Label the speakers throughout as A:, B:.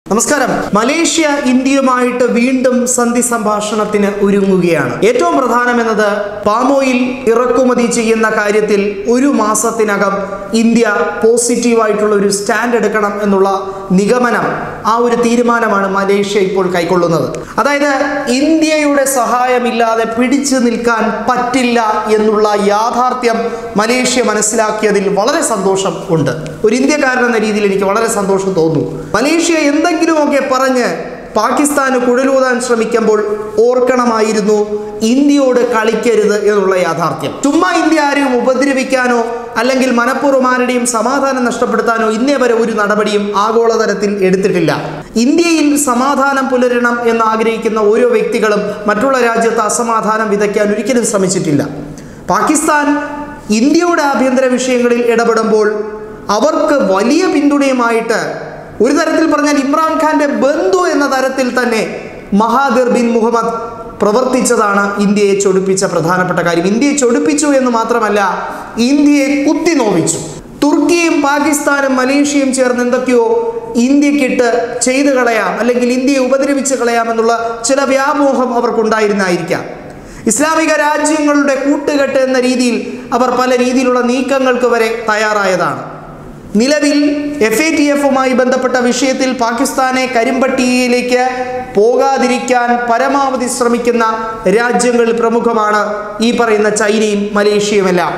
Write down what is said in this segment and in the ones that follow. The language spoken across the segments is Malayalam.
A: നമസ്കാരം മലേഷ്യ ഇന്ത്യയുമായിട്ട് വീണ്ടും സന്ധി സംഭാഷണത്തിന് ഒരുങ്ങുകയാണ് ഏറ്റവും പ്രധാനമെന്നത് പാമോയിൽ ഇറക്കുമതി ചെയ്യുന്ന കാര്യത്തിൽ ഒരു മാസത്തിനകം ഇന്ത്യ പോസിറ്റീവായിട്ടുള്ള ഒരു സ്റ്റാൻഡ് എടുക്കണം എന്നുള്ള നിഗമനം ആ ഒരു തീരുമാനമാണ് മലേഷ്യ ഇപ്പോൾ കൈക്കൊള്ളുന്നത് അതായത് ഇന്ത്യയുടെ സഹായമില്ലാതെ പിടിച്ചു നിൽക്കാൻ പറ്റില്ല എന്നുള്ള യാഥാർത്ഥ്യം മലേഷ്യ മനസ്സിലാക്കിയതിൽ വളരെ സന്തോഷം ഉണ്ട് ഒരു ഇന്ത്യക്കാരൻ എന്ന രീതിയിൽ എനിക്ക് വളരെ സന്തോഷം തോന്നുന്നു മലേഷ്യ എന്തെങ്കിലുമൊക്കെ പറഞ്ഞ് പാകിസ്ഥാന് കുഴലൂതാൻ ശ്രമിക്കുമ്പോൾ ഓർക്കണമായിരുന്നു ഇന്ത്യയോട് കളിക്കരുത് എന്നുള്ള യാഥാർത്ഥ്യം ചുമ്മാ ഇന്ത്യ ആരെയും ഉപദ്രവിക്കാനോ അല്ലെങ്കിൽ മനഃപൂർവ്വം ആരുടെയും സമാധാനം നഷ്ടപ്പെടുത്താനോ ഇന്നേ വരെ ഒരു നടപടിയും ആഗോളതലത്തിൽ എടുത്തിട്ടില്ല ഇന്ത്യയിൽ സമാധാനം പുലരണം എന്ന് ആഗ്രഹിക്കുന്ന ഓരോ വ്യക്തികളും മറ്റുള്ള രാജ്യത്ത് അസമാധാനം വിതയ്ക്കാൻ ഒരിക്കലും ശ്രമിച്ചിട്ടില്ല പാകിസ്ഥാൻ ഇന്ത്യയുടെ ആഭ്യന്തര വിഷയങ്ങളിൽ ഇടപെടുമ്പോൾ അവർക്ക് വലിയ പിന്തുണയുമായിട്ട് ഒരു തരത്തിൽ പറഞ്ഞാൽ ഇമ്രാൻഖാന്റെ ബന്ധു എന്ന തരത്തിൽ തന്നെ മഹാദിർ ബിൻ മുഹമ്മദ് പ്രവർത്തിച്ചതാണ് ഇന്ത്യയെ ചൊടിപ്പിച്ച പ്രധാനപ്പെട്ട കാര്യം ഇന്ത്യയെ ചൊടിപ്പിച്ചു എന്ന് മാത്രമല്ല ഇന്ത്യയെ കുത്തി നോവിച്ചു തുർക്കിയും പാകിസ്ഥാനും മലേഷ്യയും ചേർന്ന് എന്തൊക്കെയോ ഇന്ത്യക്കിട്ട് ചെയ്തു കളയാം അല്ലെങ്കിൽ ഇന്ത്യയെ ഉപദ്രവിച്ച് കളയാം എന്നുള്ള ചില വ്യാമോഹം അവർക്കുണ്ടായിരുന്നായിരിക്കാം ഇസ്ലാമിക രാജ്യങ്ങളുടെ കൂട്ടുകെട്ട് എന്ന രീതിയിൽ അവർ പല രീതിയിലുള്ള നീക്കങ്ങൾക്ക് വരെ തയ്യാറായതാണ് നിലവിൽ എഫ് എ ടി എഫുമായി ബന്ധപ്പെട്ട വിഷയത്തിൽ പാകിസ്ഥാനെ കരിമ്പട്ടികയിലേക്ക് പോകാതിരിക്കാൻ പരമാവധി ശ്രമിക്കുന്ന രാജ്യങ്ങളിൽ പ്രമുഖമാണ് ഈ പറയുന്ന ചൈനയും മലേഷ്യയുമെല്ലാം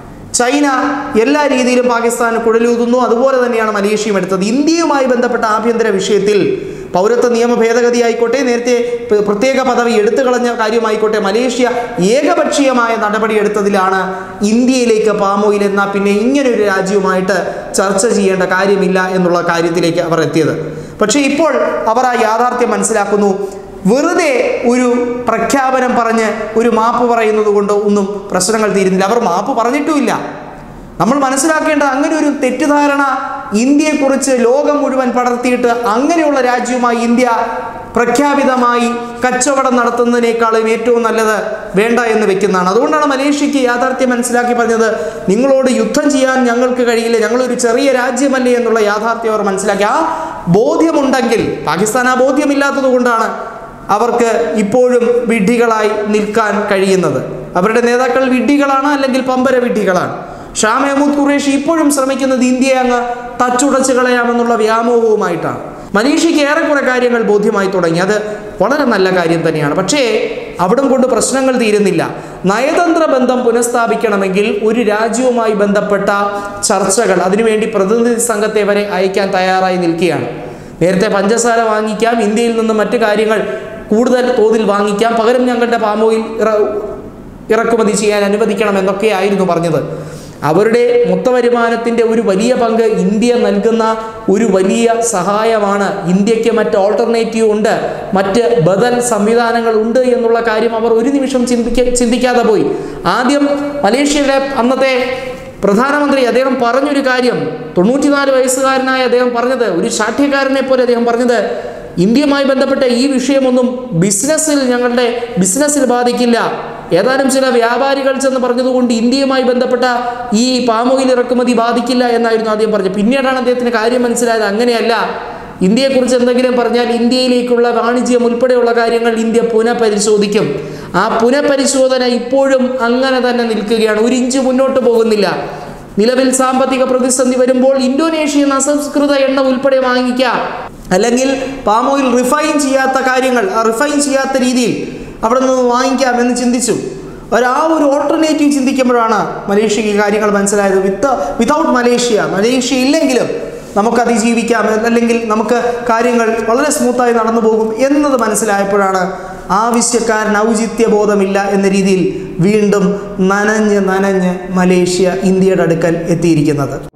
A: ചൈന എല്ലാ രീതിയിലും പാകിസ്ഥാന് കുഴലൂതുന്നു അതുപോലെ തന്നെയാണ് മലേഷ്യയും എടുത്തത് ഇന്ത്യയുമായി ബന്ധപ്പെട്ട ആഭ്യന്തര വിഷയത്തിൽ പൗരത്വ നിയമ ഭേദഗതി ആയിക്കോട്ടെ നേരത്തെ പ്ര- പ്രത്യേക പദവി എടുത്തു കളഞ്ഞ കാര്യമായിക്കോട്ടെ മലേഷ്യ ഏകപക്ഷീയമായ നടപടി എടുത്തതിലാണ് ഇന്ത്യയിലേക്ക് പാമോയിൽ എന്നാൽ പിന്നെ ഇങ്ങനെ ഒരു രാജ്യവുമായിട്ട് ചർച്ച ചെയ്യേണ്ട കാര്യമില്ല എന്നുള്ള കാര്യത്തിലേക്ക് അവർ എത്തിയത് പക്ഷേ ഇപ്പോൾ അവർ ആ യാഥാർത്ഥ്യം മനസ്സിലാക്കുന്നു വെറുതെ ഒരു പ്രഖ്യാപനം പറഞ്ഞ് ഒരു മാപ്പ് പറയുന്നത് കൊണ്ട് ഒന്നും പ്രശ്നങ്ങൾ തീരുന്നില്ല അവർ മാപ്പ് പറഞ്ഞിട്ടുമില്ല നമ്മൾ മനസ്സിലാക്കേണ്ടത് അങ്ങനെ ഒരു തെറ്റിദ്ധാരണ ഇന്ത്യയെക്കുറിച്ച് ലോകം മുഴുവൻ പടർത്തിയിട്ട് അങ്ങനെയുള്ള രാജ്യവുമായി ഇന്ത്യ പ്രഖ്യാപിതമായി കച്ചവടം നടത്തുന്നതിനേക്കാളും ഏറ്റവും നല്ലത് വേണ്ട എന്ന് വെക്കുന്നതാണ് അതുകൊണ്ടാണ് മലേഷ്യക്ക് യാഥാർത്ഥ്യം മനസ്സിലാക്കി പറഞ്ഞത് നിങ്ങളോട് യുദ്ധം ചെയ്യാൻ ഞങ്ങൾക്ക് കഴിയില്ല ഞങ്ങളൊരു ചെറിയ രാജ്യമല്ലേ എന്നുള്ള യാഥാർത്ഥ്യം അവർ മനസ്സിലാക്കി ആ ബോധ്യമുണ്ടെങ്കിൽ പാകിസ്ഥാൻ ആ ബോധ്യമില്ലാത്തത് കൊണ്ടാണ് അവർക്ക് ഇപ്പോഴും വിഡ്ഢികളായി നിൽക്കാൻ കഴിയുന്നത് അവരുടെ നേതാക്കൾ വിഡ്ഢികളാണ് അല്ലെങ്കിൽ പമ്പര വിഡ്ഢികളാണ് ഷാ മെഹമ്മൂദ് ഖുറേഷി ഇപ്പോഴും ശ്രമിക്കുന്നത് ഇന്ത്യയെ അങ്ങ് തച്ചുടച്ച് കളയാമെന്നുള്ള വ്യാമോഹവുമായിട്ടാണ് മനീഷയ്ക്ക് ഏറെക്കുറെ കാര്യങ്ങൾ ബോധ്യമായി തുടങ്ങി അത് വളരെ നല്ല കാര്യം തന്നെയാണ് പക്ഷേ അവിടം കൊണ്ട് പ്രശ്നങ്ങൾ തീരുന്നില്ല നയതന്ത്ര ബന്ധം പുനഃസ്ഥാപിക്കണമെങ്കിൽ ഒരു രാജ്യവുമായി ബന്ധപ്പെട്ട ചർച്ചകൾ അതിനുവേണ്ടി പ്രതിനിധി സംഘത്തെ വരെ അയക്കാൻ തയ്യാറായി നിൽക്കുകയാണ് നേരത്തെ പഞ്ചസാര വാങ്ങിക്കാം ഇന്ത്യയിൽ നിന്ന് മറ്റു കാര്യങ്ങൾ കൂടുതൽ തോതിൽ വാങ്ങിക്കാം പകരം ഞങ്ങളുടെ പാമോയിൽ ഇറ ഇറക്കുമതി ചെയ്യാൻ അനുവദിക്കണം എന്നൊക്കെയായിരുന്നു പറഞ്ഞത് അവരുടെ മൊത്തവരുമാനത്തിൻ്റെ ഒരു വലിയ പങ്ക് ഇന്ത്യ നൽകുന്ന ഒരു വലിയ സഹായമാണ് ഇന്ത്യക്ക് മറ്റ് ഓൾട്ടർനേറ്റീവ് ഉണ്ട് മറ്റ് ബദൽ സംവിധാനങ്ങൾ ഉണ്ട് എന്നുള്ള കാര്യം അവർ ഒരു നിമിഷം ചിന്തിക്ക ചിന്തിക്കാതെ പോയി ആദ്യം മലേഷ്യയുടെ അന്നത്തെ പ്രധാനമന്ത്രി അദ്ദേഹം പറഞ്ഞൊരു കാര്യം തൊണ്ണൂറ്റിനാല് വയസ്സുകാരനായ അദ്ദേഹം പറഞ്ഞത് ഒരു ശാഠ്യക്കാരനെ പോലെ അദ്ദേഹം പറഞ്ഞത് ഇന്ത്യയുമായി ബന്ധപ്പെട്ട ഈ വിഷയമൊന്നും ബിസിനസ്സിൽ ഞങ്ങളുടെ ബിസിനസ്സിൽ ബാധിക്കില്ല ഏതാനും ചില വ്യാപാരികൾ ചെന്ന് പറഞ്ഞതുകൊണ്ട് ഇന്ത്യയുമായി ബന്ധപ്പെട്ട ഈ പാമോയിൽ ഇറക്കുമതി ബാധിക്കില്ല എന്നായിരുന്നു ആദ്യം പറഞ്ഞത് പിന്നീടാണ് അദ്ദേഹത്തിന് കാര്യം മനസ്സിലായത് അങ്ങനെയല്ല ഇന്ത്യയെക്കുറിച്ച് എന്തെങ്കിലും പറഞ്ഞാൽ ഇന്ത്യയിലേക്കുള്ള വാണിജ്യം ഉൾപ്പെടെയുള്ള കാര്യങ്ങൾ ഇന്ത്യ പുനഃപരിശോധിക്കും ആ പുനഃപരിശോധന ഇപ്പോഴും അങ്ങനെ തന്നെ നിൽക്കുകയാണ് ഒരു ഇഞ്ച് മുന്നോട്ട് പോകുന്നില്ല നിലവിൽ സാമ്പത്തിക പ്രതിസന്ധി വരുമ്പോൾ ഇന്തോനേഷ്യയിൽ നിന്ന് അസംസ്കൃത എണ്ണ ഉൾപ്പെടെ വാങ്ങിക്കാം അല്ലെങ്കിൽ പാമോയിൽ റിഫൈൻ ചെയ്യാത്ത കാര്യങ്ങൾ റിഫൈൻ ചെയ്യാത്ത രീതിയിൽ അവിടെ നിന്ന് വാങ്ങിക്കാം എന്ന് ചിന്തിച്ചു ഒരു ആ ഒരു ഓൾട്ടർനേറ്റീവ് ചിന്തിക്കുമ്പോഴാണ് മലേഷ്യക്ക് ഈ കാര്യങ്ങൾ മനസ്സിലായത് വിത്ത് വിതൗട്ട് മലേഷ്യ മലേഷ്യ ഇല്ലെങ്കിലും നമുക്ക് അതിജീവിക്കാം അല്ലെങ്കിൽ നമുക്ക് കാര്യങ്ങൾ വളരെ സ്മൂത്തായി നടന്നു പോകും എന്നത് മനസ്സിലായപ്പോഴാണ് ആവശ്യക്കാരൻ ഔചിത്യബോധമില്ല എന്ന രീതിയിൽ വീണ്ടും നനഞ്ഞ് നനഞ്ഞ് മലേഷ്യ ഇന്ത്യയുടെ അടുക്കൽ എത്തിയിരിക്കുന്നത്